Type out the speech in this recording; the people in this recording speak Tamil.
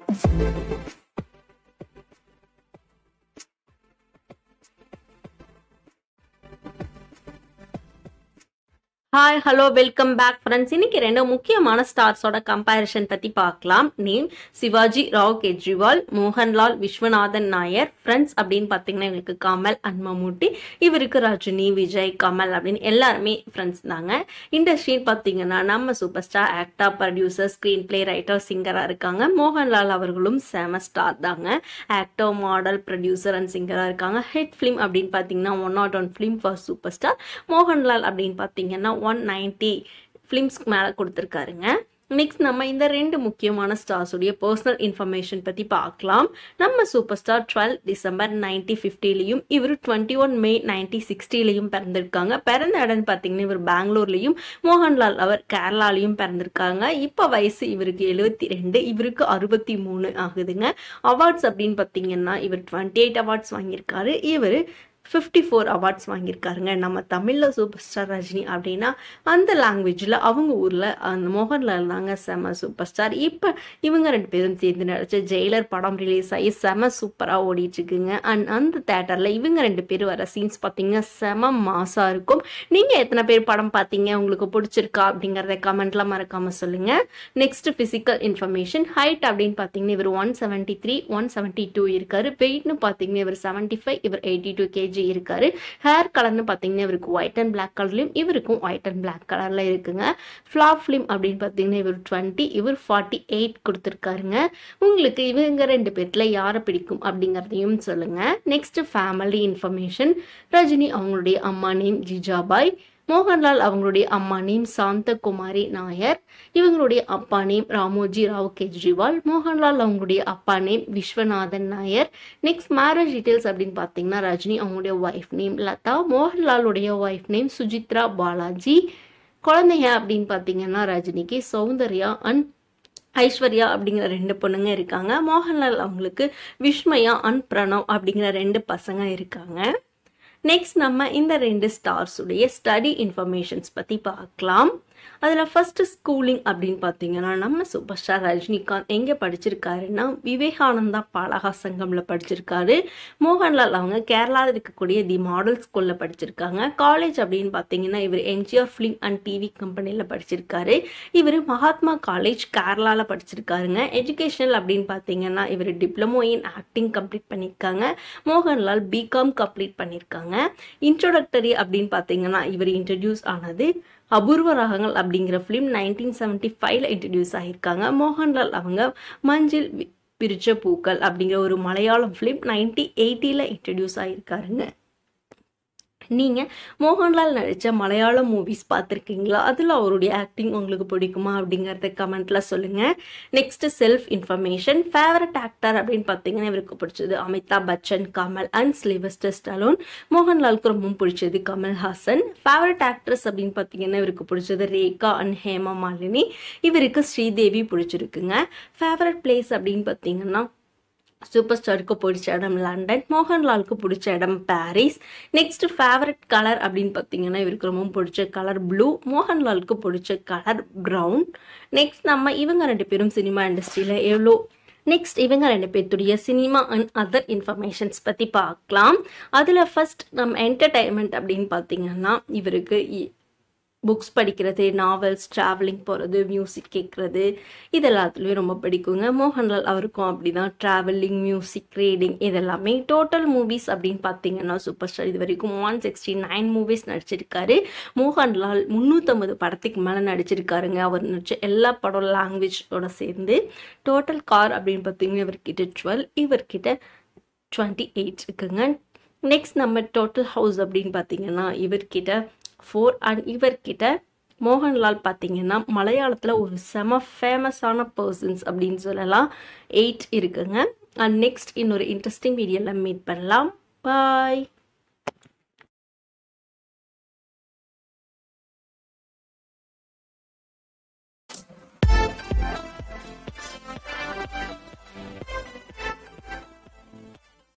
hi hello welcome back friends இன்னைக்கு ரெண்டு முக்கியமான ஸ்டார்ஸோட கம்பேரிஷன் பத்தி பார்க்கலாம் நேம் சிவாஜி ராவ் கெஜ்ரிவால் மோகன்லால் விஸ்வநாதன் நாயர் ஃப்ரெண்ட்ஸ் அப்படின்னு பார்த்தீங்கன்னா இவங்களுக்கு கமல் அண்ட் மம்முட்டி இவருக்கு ரஜினி விஜய் கமல் அப்படின்னு எல்லாருமே ஃப்ரெண்ட்ஸ் தாங்க இண்டஸ்ட்ரின்னு பார்த்தீங்கன்னா நம்ம super star actor producer screen play writer சிங்கராக இருக்காங்க மோகன்லால் அவர்களும் செம ஸ்டார் தாங்க ஆக்டர் மாடல் ப்ரொடியூசர் அண்ட் சிங்கராக இருக்காங்க ஹிட் ஃபிலிம் அப்படின்னு பார்த்தீங்கன்னா one not one film for super star Mohanlal அப்படின்னு பார்த்தீங்கன்னா ஒன் நைன்டி ஃபிலிம்ஸ்க்கு மேலே கொடுத்துருக்காருங்க நெக்ஸ்ட் நம்ம இந்த ரெண்டு முக்கியமான ஸ்டார்ஸுடைய பர்சனல் இன்ஃபர்மேஷன் பற்றி பார்க்கலாம் நம்ம super star twelve December ninety ஃபிஃப்டிலையும் இவர் டுவெண்ட்டி ஒன் மே நைன்டி சிக்ஸ்டிலையும் பிறந்திருக்காங்க பிறந்த இடம்னு பார்த்தீங்கன்னா இவர் பெங்களூர்லையும் மோகன்லால் அவர் கேரளாலையும் பிறந்திருக்காங்க இப்போ வயசு இவருக்கு எழுபத்தி ரெண்டு இவருக்கு அறுபத்தி மூணு ஆகுதுங்க அவார்ட்ஸ் அப்படின்னு பார்த்தீங்கன்னா இவர் டுவெண்ட்டி எயிட் அவார்ட்ஸ் வாங்கியிருக்காரு இவர் ஃபிஃப்டி ஃபோர் அவார்ட்ஸ் வாங்கியிருக்காருங்க நம்ம தமிழில் சூப்பர் ஸ்டார் ரஜினி அப்படின்னா அந்த லாங்குவேஜில் அவங்க ஊரில் அந்த மோகன்லால் தாங்க செம சூப்பர் ஸ்டார் இப்போ இவங்க ரெண்டு பேரும் சேர்ந்து நடிச்ச ஜெயிலர் படம் ரிலீஸ் ஆகி செம சூப்பராக ஓடிட்டுருக்குங்க அண்ட் அந்த தேட்டரில் இவங்க ரெண்டு பேர் வர சீன்ஸ் பார்த்தீங்கன்னா செம மாசாக இருக்கும் நீங்கள் எத்தனை பேர் படம் பார்த்தீங்க உங்களுக்கு பிடிச்சிருக்கா அப்படிங்கிறத கமெண்ட்ல மறக்காமல் சொல்லுங்கள் நெக்ஸ்ட் ஃபிசிக்கல் இன்ஃபர்மேஷன் ஹைட் அப்படின்னு பார்த்தீங்கன்னா இவர் one seventy three one seventy two இருக்காரு வெயிட்னு பார்த்தீங்கன்னா இவர் செவன்ட்டி ஃபைவ் இவர் எயிட்டி டூ கேஜி இருக்காரு ஹேர் கலர்னு பார்த்தீங்கன்னா இவருக்கு ஒயிட் அண்ட் பிளாக் கலர்லையும் இவருக்கும் ஒயிட் அண்ட் பிளாக் கலரில் இருக்குங்க ஃப்ளாப் ஃபிலிம் அப்படின்னு பார்த்தீங்கன்னா இவர் டுவெண்ட்டி இவர் ஃபார்ட்டி எயிட் கொடுத்துருக்காருங்க உங்களுக்கு இவங்க ரெண்டு பேர்த்துல யாரை பிடிக்கும் அப்படிங்கிறதையும் சொல்லுங்க நெக்ஸ்ட் ஃபேமிலி இன்ஃபர்மேஷன் ரஜினி அவங்களுடைய அம்மா நேம் ஜிஜாபாய் மோகன்லால் அவங்களுடைய அம்மா நேம் சாந்தகுமாரி நாயர் இவங்களுடைய அப்பா நேம் ராமோஜி ராவ் கெஜ்ரிவால் மோகன்லால் அவங்களுடைய அப்பா name Vishwanathan Nair next marriage details அப்படின்னு பார்த்தீங்கன்னா ரஜினி அவங்களுடைய ஒய்ஃப் நேம் லதா மோகன்லாலுடைய ஒய்ஃப் நேம் சுஜித்ரா பாலாஜி குழந்தைங்க அப்படின்னு பார்த்தீங்கன்னா ரஜினிக்கு சௌந்தர்யா அண்ட் ஐஸ்வர்யா அப்படிங்கிற ரெண்டு பொண்ணுங்க இருக்காங்க மோகன்லால் அவங்களுக்கு விஸ்மயா அண்ட் பிரணவ் அப்படிங்கிற ரெண்டு பசங்க இருக்காங்க நெக்ஸ்ட் நம்ம இந்த ரெண்டு ஸ்டார்ஸுடைய ஸ்டடி இன்ஃபர்மேஷன்ஸ் பற்றி பார்க்கலாம் அதில் ஃபஸ்ட்டு ஸ்கூலிங் அப்படின்னு பார்த்தீங்கன்னா நம்ம சூப்பர் ஸ்டார் ரஜினிகாந்த் எங்கே படிச்சிருக்காருன்னா விவேகானந்தா பாலகா சங்கமில் படிச்சிருக்காரு மோகன்லால் அவங்க கேரளாவில் இருக்கக்கூடிய தி மாடல் ஸ்கூலில் படிச்சிருக்காங்க காலேஜ் அப்படின்னு பார்த்தீங்கன்னா இவர் எம்ஜிஆர் ஃபிலிம் அண்ட் டிவி கம்பெனியில் படிச்சிருக்காரு இவர் மகாத்மா காலேஜ் கேரளாவில் படிச்சிருக்காருங்க எஜுகேஷனல் அப்படின்னு பார்த்தீங்கன்னா இவர் டிப்ளமோ இன் ஆக்டிங் கம்ப்ளீட் பண்ணியிருக்காங்க மோகன்லால் பிகாம் கம்ப்ளீட் பண்ணியிருக்காங்க இன்ட்ரோடக்டரி அப்படின்னு பார்த்தீங்கன்னா இவர் இன்ட்ரடியூஸ் ஆனது அபூர்வ ராகங்கள் அப்படிங்கிற ஃபிலிம் நைன்டீன் செவன்ட்டி ஃபைவ்ல இன்ட்ரடியூஸ் ஆகியிருக்காங்க மோகன்லால் அவங்க மஞ்சில் பிரிச்ச பூக்கள் அப்படிங்கிற ஒரு மலையாளம் ஃபிலிம் நைன்டி எயிட்டியில் இன்ட்ரடியூஸ் ஆகியிருக்காருங்க நீங்கள் மோகன்லால் நடித்த மலையாளம் மூவிஸ் பார்த்துருக்கீங்களா அதில் அவருடைய ஆக்டிங் உங்களுக்கு பிடிக்குமா அப்படிங்கிறத கமெண்ட்டில் சொல்லுங்கள் next self information favourite actor அப்படின்னு பார்த்தீங்கன்னா இவருக்கு பிடிச்சது Amitabh Bachchan Kamal and Sylvester Stallone மோகன்லாலுக்கு ரொம்ப பிடிச்சது கமல்ஹாசன் ஃபேவரட் ஆக்ட்ரஸ் அப்படின்னு பார்த்தீங்கன்னா இவருக்கு பிடிச்சது ரேகா அண்ட் ஹேமா மாலினி இவருக்கு ஸ்ரீதேவி பிடிச்சிருக்குங்க ஃபேவரட் பிளேஸ் அப்படின்னு பார்த்தீங்கன்னா சூப்பர் ஸ்டாருக்கு பிடிச்ச இடம் லண்டன் மோகன்லாலுக்கு பிடிச்ச இடம் பாரிஸ் நெக்ஸ்ட் ஃபேவரட் கலர் அப்படின்னு பார்த்தீங்கன்னா இவருக்கு ரொம்ப பிடிச்ச கலர் ப்ளூ மோகன்லாலுக்கு பிடிச்ச கலர் ப்ரௌன் நெக்ஸ்ட் நம்ம இவங்க ரெண்டு பேரும் சினிமா இண்டஸ்ட்ரியில் எவ்வளோ நெக்ஸ்ட் இவங்க ரெண்டு பேர்த்துடைய சினிமா அண்ட் அதர் இன்ஃபர்மேஷன்ஸ் பற்றி பார்க்கலாம் அதில் ஃபர்ஸ்ட் நம்ம என்டர்டைன்மெண்ட் அப்படின்னு பார்த்தீங்கன்னா இவருக்கு புக்ஸ் படிக்கிறது நாவல்ஸ் ட்ராவலிங் போகிறது மியூசிக் கேட்குறது இது எல்லாத்துலேயும் ரொம்ப பிடிக்குங்க மோகன்லால் அவருக்கும் அப்படி தான் ட்ராவலிங் மியூசிக் ரீடிங் இதெல்லாமே டோட்டல் மூவிஸ் அப்படின்னு பார்த்தீங்கன்னா சூப்பர் ஸ்டார் இது வரைக்கும் ஒன் சிக்ஸ்டி நைன் மூவிஸ் நடிச்சிருக்காரு மோகன்லால் முந்நூற்றம்பது படத்துக்கு மேலே நடிச்சிருக்காருங்க அவர் நடிச்ச எல்லா படம் லாங்குவேஜோட சேர்ந்து டோட்டல் கார் அப்படின்னு பார்த்தீங்கன்னா இவர்கிட்ட டுவெல் இவர்கிட்ட டுவெண்ட்டி எயிட் இருக்குங்க நெக்ஸ்ட் நம்ம டோட்டல் ஹவுஸ் அப்படின்னு பார்த்தீங்கன்னா இவர்கிட்ட ஃபோர் அண்ட் இவர்கிட்ட மோகன்லால் பார்த்தீங்கன்னா மலையாளத்தில் ஒரு செம ஃபேமஸான பர்சன்ஸ் அப்படின்னு சொல்லலாம் எயிட் இருக்குங்க அண்ட் நெக்ஸ்ட் இன்னொரு இன்ட்ரெஸ்டிங் வீடியோவில் மீட் பண்ணலாம் பாய்